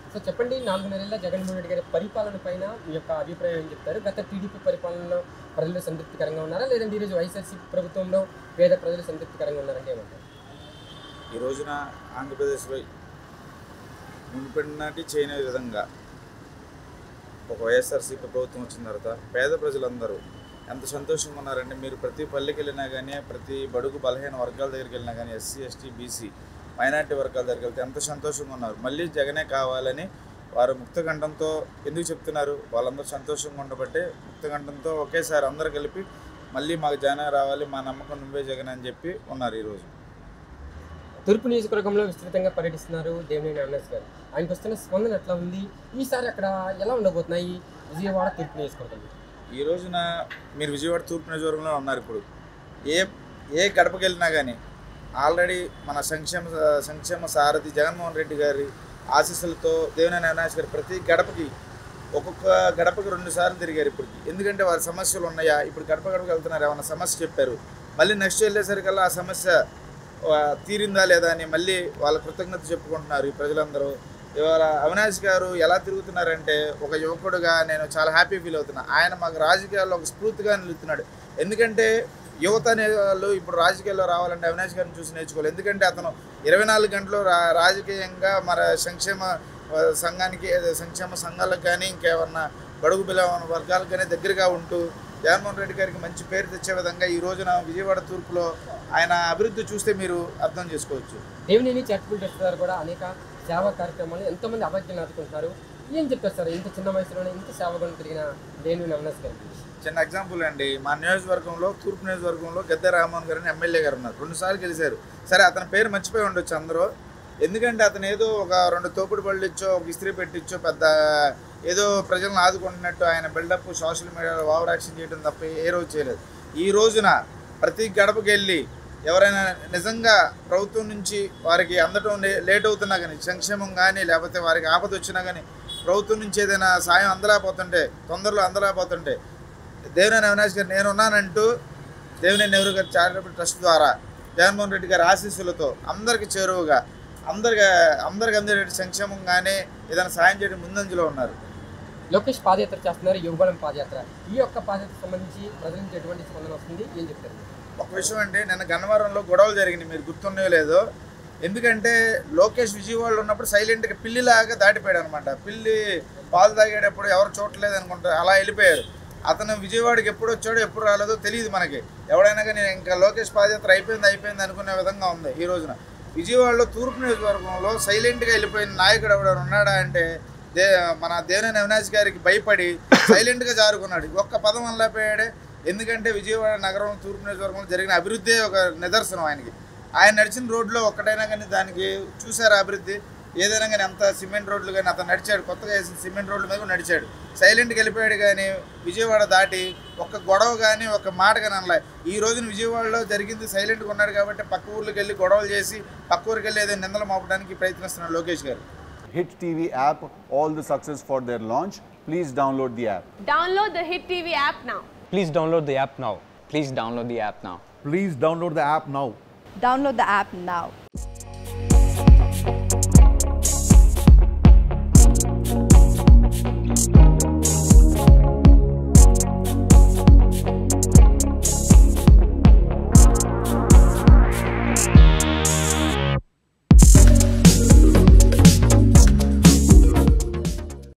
So చెప్పండి నాలుగున్నరేళ్ల జగన్మోహన్ రెడ్డి గారి పరిపాలన పైన మీ యొక్క అభిప్రాయం ఏం చెప్తారు గత టీడీపీ పరిపాలనలో ప్రజలు సంతృప్తికరంగా ఉన్నారా లేదంటే ఈరోజు వైఎస్ఆర్సీపీ ప్రభుత్వంలో పేద ప్రజలు సంతృప్తికరంగా ఉన్నారంటే ఏమంటారు ఈ రోజున ఆంధ్రప్రదేశ్లో మునుపెన్నటి చేయని విధంగా ఒక వైఎస్ఆర్సీపీ ప్రభుత్వం వచ్చిన తర్వాత పేద ప్రజలందరూ ఎంత సంతోషంగా ఉన్నారంటే మీరు ప్రతి పల్లెకి వెళ్ళినా కానీ ప్రతి బడుగు బలహీన వర్గాల దగ్గరికి వెళ్ళినా కానీ ఎస్సీ ఎస్టీ బీసీ మైనార్టీ వర్గాల దగ్గరికి వెళ్తే ఎంత సంతోషంగా ఉన్నారు మళ్ళీ జగనే కావాలని వారు ముక్తకంఠంతో ఎందుకు చెప్తున్నారు వాళ్ళందరూ సంతోషంగా ఉండబట్టే ముక్తకంఠంతో ఒకేసారి అందరు కలిపి మళ్ళీ మాకు జగనే రావాలి మా నమ్మకం నువ్వే జగన్ అని చెప్పి ఉన్నారు ఈరోజు తూర్పు నియోజకవర్గంలో విస్తృతంగా పర్యటిస్తున్నారు దేవినేని అవినాష్ గారు ఆయనకు వస్తున్న స్పందన ఎట్లా ఉంది ఈసారి అక్కడ ఎలా ఉండబోతున్నాయి విజయవాడ తూర్పు నియోజకవర్గంలో ఈ రోజున మీరు విజయవాడ తూర్పు నియోజకవర్గంలో ఉన్నారు ఇప్పుడు ఏ ఏ గడపకి వెళ్ళినా కానీ ఆల్రెడీ మన సంక్షేమ సంక్షేమ సారథి జగన్మోహన్ రెడ్డి గారి ఆశీస్సులతో దేవినేని అవినాష్ గారు ప్రతి గడపకి ఒక్కొక్క గడపకి రెండు సార్లు తిరిగారు ఇప్పటికి ఎందుకంటే వారి సమస్యలు ఉన్నాయా ఇప్పుడు గడప గడపకి వెళ్తున్నారు ఏమైనా సమస్య చెప్పారు మళ్ళీ నెక్స్ట్ వెళ్ళేసరికల్లా ఆ సమస్య ఆ, తీరిందా లేదా అని మళ్ళీ వాళ్ళ కృతజ్ఞత చెప్పుకుంటున్నారు ఈ ప్రజలందరూ ఇవాళ అవినాష్ గారు ఎలా తిరుగుతున్నారంటే ఒక యువకుడుగా నేను చాలా హ్యాపీ ఫీల్ అవుతున్నా ఆయన మాకు రాజకీయాల్లో ఒక స్ఫూర్తిగా నిలుస్తున్నాడు ఎందుకంటే యువత అనే వాళ్ళు ఇప్పుడు రాజకీయాల్లో రావాలంటే అవినాష్ గారిని చూసి నేర్చుకోవాలి ఎందుకంటే అతను ఇరవై నాలుగు గంటలు రా రాజకీయంగా మన సంక్షేమ ఆ, సంఘానికి అదే సంక్షేమ సంఘాలకు కానీ ఇంకేమన్నా బడుగు బిల వర్గాలకు కానీ దగ్గరగా ఉంటూ జగన్మోహన్ రెడ్డి గారికి మంచి పేరు తెచ్చే విధంగా ఈ రోజున విజయవాడ తూర్పులో ఆయన అభివృద్ధి చూస్తే మీరు అర్థం చేసుకోవచ్చు దేవినేని చారిటబుల్ ట్రస్ట్ ద్వారా కూడా అనేక సేవా కార్యక్రమాలు ఎంతోమంది అభ్యర్థులను ఆదుకుంటున్నారు ఏం చెప్తారు సార్ ఇంత చిన్న వయసులోనే ఇంత సేవగా తిరిగిన దేవినేని అవినాష్ గారి గురించి చిన్న ఎగ్జాంపుల్ అండి మా నియోజకవర్గంలో తూర్పు నియోజకవర్గంలో గద్దె రామ్మోహన్ గారు అని ఎమ్మెల్యే గారు ఉన్నారు రెండుసార్లు గెలిచారు సరే అతని పేరు మర్చిపోయి ఉండొచ్చు అందరూ ఎందుకంటే అతను ఏదో ఒక రెండు తోపుడు బళ్ళు ఇచ్చో ఒక ఇస్త్రీ పెట్టించో పెద్ద ఏదో ప్రజలను ఆదుకుంటున్నట్టు ఆయన బిల్డప్ సోషల్ మీడియాలో ఓవర్ యాక్షన్ చేయడం తప్ప ఏ రోజు చేయలేదు ఈ రోజున ప్రతి గడపకి వెళ్ళి ఎవరైనా నిజంగా ప్రభుత్వం నుంచి వారికి అందటం లే- లేట్ అవుతున్నా కానీ సంక్షేమం కానీ లేకపోతే వారికి ఆపద వచ్చినా కానీ ప్రభుత్వం నుంచి ఏదైనా సాయం అందలేకపోతుంటే తొందరలో అందలేకపోతుంటే దేవినేని అవినాష్ గారు నేనున్నానంటూ దేవినేని నెహ్రూ గారి చారిటబుల్ ట్రస్ట్ ద్వారా జగన్మోహన్ రెడ్డి గారి ఆశీస్సులతో అందరికి చేరువగా అందరికి అందరికి అందేటట్టు సంక్షేమం కానీ ఏదైనా సాయం చేయడం ముందంజలో ఉన్నారు లోకేష్ పాదయాత్ర చేస్తున్నారు యువబలం పాదయాత్ర ఈ యొక్క పాదయాత్రకు సంబంధించి ప్రజల నుంచి ఎటువంటి స్పందన వస్తుంది ఏం చెప్తారు ఒక విషయం అంటే నిన్న గన్నవరంలో గొడవలు జరిగినాయి మీరు గుర్తున్నాయో లేదో ఎందుకంటే లోకేష్ విజయవాడలో ఉన్నప్పుడు సైలెంట్గా పిల్లిలాగా దాటిపోయాడు అనమాట పిల్లి పాలు తాగేటప్పుడు ఎవరు చూడలేదు అనుకుంటారు అలా వెళ్ళిపోయారు అతను విజయవాడకి ఎప్పుడు వచ్చాడో ఎప్పుడు రాలేదో తెలియదు మనకి ఎవడైనా కానీ ఇంకా లోకేష్ పాదయాత్ర అయిపోయింది అయిపోయింది అనుకునే విధంగా ఉంది ఈ రోజున విజయవాడలో తూర్పు నియోజకవర్గంలో సైలెంట్గా వెళ్ళిపోయిన నాయకుడు ఎవడైనా ఉన్నాడా అంటే దే మన దేవినేని అవినాష్ గారికి భయపడి సైలెంట్గా జారుకున్నాడు ఒక్క పదం అనలేకపోయాడే ఎందుకంటే విజయవాడ నగరం తూర్పు నియోజకవర్గంలో జరిగిన అభివృద్ధి ఒక నిదర్శనం ఆయనకి ఆయన నడిచిన రోడ్లో ఒక్కటైనా కానీ దానికి చూసారా అభివృద్ధి ఏదైనా కానీ అంత సిమెంట్ రోడ్లు కానీ అతను నడిచాడు కొత్తగా వేసిన సిమెంట్ రోడ్ల మీద కూడా నడిచాడు సైలెంట్గా వెళ్ళిపోయాడు కానీ విజయవాడ దాటి ఒక్క గొడవ కానీ ఒక మాట కానీ అనలే ఈ రోజున విజయవాడలో జరిగింది సైలెంట్గా ఉన్నాడు కాబట్టి పక్క ఊర్లోకి వెళ్ళి గొడవలు చేసి పక్క ఊరికి వెళ్ళి ఏదో నిందలు మోపడానికి ప్రయత్నిస్తున్నాడు లోకేష్ గారు Hit TV app, all the success for their launch. Please download the app. Download the Hit TV app now. Please download the app now. Please download the app now. Please download the app now. Download the app now.